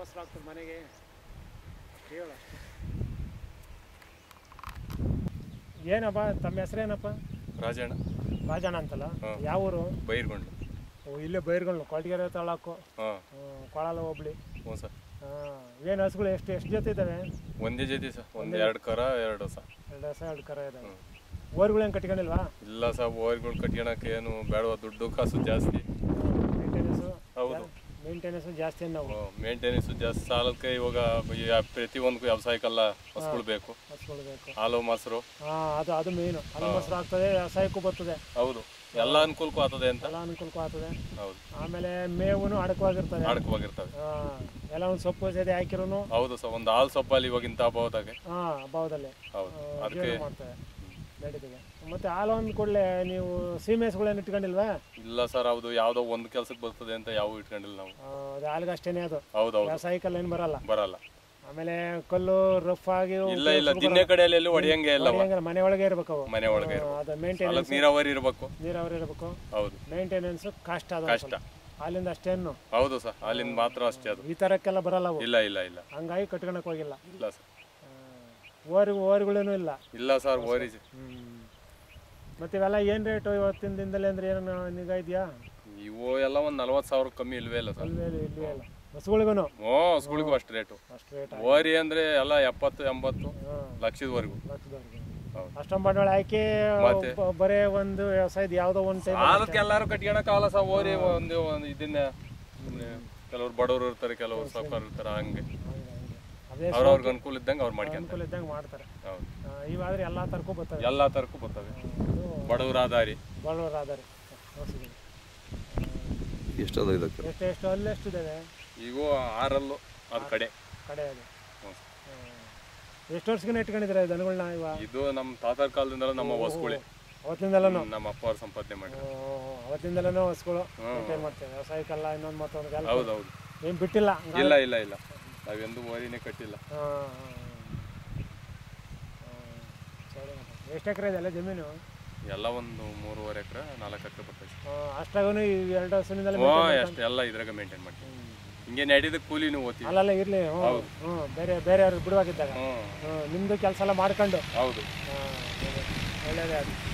ಮೊಸರು ಆಗ್ತದೆ ಮನೆಗೆ ಹೇಳ ಏನಪ್ಪ ತಮ್ಮ ಹೆಸರೇನಪ್ಪ ರಾಜಣ್ಣ ರಾಜಣ್ಣ ಅಂತಲ್ಲ ಹಾಂ. ಯಾವ ಊರು ಬೈರ್ಗೊಂಡು ಓ, ಇಲ್ಲೇ ಬೈರ್ಗಳು ಕೊಳಗೆರೆ ತಾಲೂಕು ಹಾಂ ಹ್ಮ್, ಕೊಳಲ ಹೋಬ್ಳಿ ಹ್ಞೂ ಸರ್ ಏನು ಹಸುಗಳು ಎಷ್ಟು ಎಷ್ಟು ಜೊತೆ ಇದ್ದಾವೆ ಒಂದೇ ಜೊತೆ ಸರ್ ಒಂದು ಎರಡು ಕರ ಎರಡು ಹೊಸ ಎರಡು ಹಸ ಎರಡು ಕರ ಇದ್ದಾವೆ ಓರ್ಗಳು ಏನು ಕಟ್ಕೊಂಡಿಲ್ವಾ ಇಲ್ಲ ಸರ್ ಓರ್ಗಳು ಕಟ್ಕೊಳಕ್ಕೆ ಏನು ಬೇಡವ ದುಡ್ಡು ಕಾಸು ಜಾಸ್ತಿ ಮೇಂಟೆನೆನ್ಸು ಹೌದು ಮೇಂಟೆನೆನ್ಸು ಜಾಸ್ತಿ ನಾವು ಮೇಂಟೆನೆನ್ಸ್ ಜಾಸ್ತಿ ಸಾಲಕ್ಕೆ ಇವಾಗ ಈ ಪ್ರತಿಯೊಂದಕ್ಕೂ ವ್ಯವಸಾಯಕ್ಕೆಲ್ಲ ಹಸುಗಳು ಬೇಕು ಹಸುಗಳು ಬೇಕು ಹಾಲು ಮೊಸರು ಹಾಂ ಅದು ಅದು ಮೇಯ್ನು ಅಲ್ಲಿ ಮೊಸರು ಆಗ್ತದೆ ವ್ಯವಸಾಯಕ್ಕೂ ಬರ್ತದೆ ಹೌದು ಎಲ್ಲ ಅನುಕೂಲಕ್ಕೂ ಆಗ್ತದೆ ಅಂತ ಎಲ್ಲ ಅನುಕೂಲಕ್ಕೂ ಆಗ್ತದೆ ಹೌದು ಆಮೇಲೆ ಮೇವು ಅಡಕವಾಗಿರ್ತದೆ ಆಡಕವಾಗಿರ್ತವೆ ಹಾಂ ಎಲ್ಲ ಒಂದು ಸೊಪ್ಪು ಸದಿ ಹಾಕಿರೋನು ಹೌದು ಸರ್ ಒಂದು ಹಾಲು ಸೊಪ್ಪಲ್ಲಿ ಇವಾಗ ಇಂಥ ಅಭಾವದಾಗೆ ಹಾಂ ಅಭಾವದಲ್ಲಿ ಹೌದು ಆ, ಅದಕ್ಕೆ ಜೀವನ ಮಾಡ್ತವೆ ನಡೀತದೆ ಮತ್ತೆ ಹಾಲು ಅಂದ ಕೂಡಲೇ ನೀವು ಸೀಮೆಸ್ಗಳೇನು ಇಟ್ಕೊಂಡಿಲ್ವಾ ಇಲ್ಲ ಸರ್ ಹೌದು ಯಾವುದೋ ಒಂದು ಕೆಲ್ಸಕ್ಕೆ ಬರ್ತದೆ ಅಂತ ಯಾವ ಇಟ್ಕೊಂಡಿಲ್ಲ ನಾವು ಆ, ಅದು ಹಾಲಿಗೆ ಅಷ್ಟೇನೆ ಅದು ಹೌದು ಹೌದು ವ್ಯವಸಾಯಕ್ಕಲ್ಲ ಏನು ಬರಲ್ಲ ಬರಲ್ಲ ಆಮೇಲೆ ಕಲ್ಲು ರಫ್ ಆಗಿ ಇಲ್ಲ ಇಲ್ಲ ದಿನ್ನೆ ಕಡೆಯಲ್ಲಿ ಎಲ್ಲೂ ಹೊಡಿಯಂಗೆ ಇಲ್ಲ ಅವ. ಮನೆ ಒಳಗೆ ಇರ್ಬೇಕು ಅವು ಮನೆ ಒಳಗೆ ಆ, ಇರ್ಬೇಕು. ಅದು ಮೇಂಟೆನೆನ್ಸ್ ಹೊಲಕ್ಕೆ ನೀರಾವರಿ ಇರಬೇಕು ನೀರಾವರಿ ಇರಬೇಕು ಹೌದು ಮೇಂಟೆನೆನ್ಸ್ ಕಷ್ಟ ಅದು ಕಷ್ಟ ಅಲ್ಲಿಂದ ಅಷ್ಟೇನು ಹೌದು ಸರ್ ಅಲ್ಲಿಂದ ಮಾತ್ರ ಅಷ್ಟೇ ಅದು ಈ ಥರಕ್ಕೆಲ್ಲ ಬರಲ್ಲ ಅವು ಇಲ್ಲ ಇಲ್ಲ ಇಲ್ಲ ಹಂಗಾಗಿ ಕಟ್ಕೊಳಕ್ ಹೋಗಿಲ್ಲ ಇಲ್ಲ ಸರ್ ಓರಿ ಓರಿಗಳೇನು ಇಲ್ಲ ಇಲ್ಲ ಸರ್ ಓರಿ ಮತ್ತೆ ಇವೆಲ್ಲ ಏನು ರೇಟು ಇವತ್ತಿನ ದಿನದಲ್ಲಿ ಅಂದ್ರೆ ಏನು ನಿಗಾ ಇದೆಯಾ ಇವು ಎಲ್ಲ ಒಂದು ನಲ್ವತ್ತು ಸಾವಿರ ಕಮ್ಮಿ ಇಲ್ವೇ ಇಲ್ಲ ಸರ್ ಅಲ್ಲಿ ಇಲ್ಲಿ ಇಲ್ಲ ಬಸ್ಗಳಿಗೂ ಓ ಹಸುಗಳಿಗೂ ಅಷ್ಟು ರೇಟು ಅಷ್ಟು ರೇಟ್ ಓರಿ ಅಂದ್ರೆ ಎಲ್ಲ ಎಪ್ಪತ್ತು ಎಂಬತ್ತು ಹಾಂ ಲಕ್ಷದವರೆಗೂ ಲಕ್ಷದವರೆಗೆ ಹೌದು ಅಷ್ಟೊಂದು ಬಂಡವಾಳ ಹಾಕಿ ಮತ್ತೆ? ಬ- ಬರೇ ಒಂದು ವ್ಯವಸಾಯದ ಯಾವುದೋ ಒಂದು ಟೈಮ್ ಅದಕ್ಕೆ ಎಲ್ಲರೂ ಕಟ್ಕೊಳಕ್ಕಾಗಲ್ಲ ಸರ್ ಓರಿ ಒಂದು ಒಂದು ಇದನ್ನ ಸುಮ್ನೆ ಕೆಲವ್ರು ಬಡವರು ಇರ್ತಾರೆ ಕೆಲವರು ಸಾವುಕಾರ ಇರ್ತಾರೆ ಹಂಗೆ ಅದೇ ಅವ್ರವ್ರಿಗೆ ಅನುಕೂಲ ಇದ್ದಂಗೆ ಅವ್ರು ಮಾಡ್ಕೊಂತಾರೆ ಅನುಕೂಲ ಇದ್ದಂಗೆ ಮಾಡ್ತಾರೆ ಹೌದು ಆ, ಇವಾದ್ರೆ ಎಲ್ಲ ತರಕು ಬರ್ತವೆ ಎಲ್ಲ ತರಕ್ಕೂ ಬರ್ತವೆ ಇದು ಬಡವ್ರ ಆಧಾರಿ ಬಡವರ ಆಧಾರ ಹಸುಗಳು. ಎಷ್ಟದ ಇದಕ್ಕೆ ಎಷ್ಟು ಎಷ್ಟು ಅಲ್ಲಿ ಎಷ್ಟಿದ್ದಾವೆ ಈಗೂ ಆರಲ್ಲು ಅದ್ ಕಡೆ ಕಡೆ ಅದು ಹ್ಞೂ. ಎಷ್ಟು ವರ್ಷಗಿನ ಇಟ್ಕೊಂಡಿದ್ರೆ ದನಗಳನ್ನ ಇವ ಇದು ನಮ್ಮ ತಾತರ ಕಾಲದಿಂದಲೂ ನಮ್ಮ ಹೊಸಗುಳಿ ಅವತ್ತಿಂದಲೂ ನಮ್ಮ ಅಪ್ಪ ಅವ್ರು ಸಂಪಾದನೆ ಮಾಡಿದ್ರು ಅವತ್ತಿಂದಲೂ ಹಸುಗಳು ಮೇಂಟೈನ್ ಮಾಡ್ತೇವೆ ವ್ಯವಸಾಯಕ್ಕೆಲ್ಲ ಇನ್ನೊಂದು ಮತ್ತೊಂದು ಕೆಲಸ ಹೌದು ಹೌದು ಏನು ಬಿಟ್ಟಿಲ್ಲ ಇಲ್ಲ ಇಲ್ಲ ಇಲ್ಲ ನಾವೆಂದು ಓರಿನೇ ಕಟ್ಟಿಲ್ಲ ಹಾಂ ಸರಿ ಎಷ್ಟು ಎಕರೆ ಇದೆ ಅಲ್ಲ ಜಮೀನು ಎಲ್ಲ ಒಂದು ಮೂರುವರೆ ಎಕರೆ ನಾಲ್ಕು ಎಕರೆ ಬರ್ತೈತೆ ಅಷ್ಟಾಗೂ ಈ ಎರಡು ಹಸುವಿಂದಲೇ ಹ್ಞೂ ಅಷ್ಟು ಎಲ್ಲ ಇದ್ರಾಗ ಮೇಂಟೈನ್ ಮಾಡ್ತೀವಿ ಹಿಂಗೆ ನಡೆದ ಕೂಲಿನೂ ಓದ್ತೀವಿ ಅಲ್ಲೆಲ್ಲ ಇರಲಿ ಹ್ಞೂ ಹ್ಞೂ ಬೇರೆ ಬೇರೆಯವ್ರಿಗೆ ಬಿಡುವಾಗಿದ್ದಾಗ ಹ್ಞೂ ಹ್ಞೂ ನಿಮ್ಮದು ಕೆಲಸ ಎಲ್ಲ ಮಾಡ್ಕೊಂಡು ಹೌದು ಹಾಂ ಒಳ್ಳೆಯದೇ ಅದು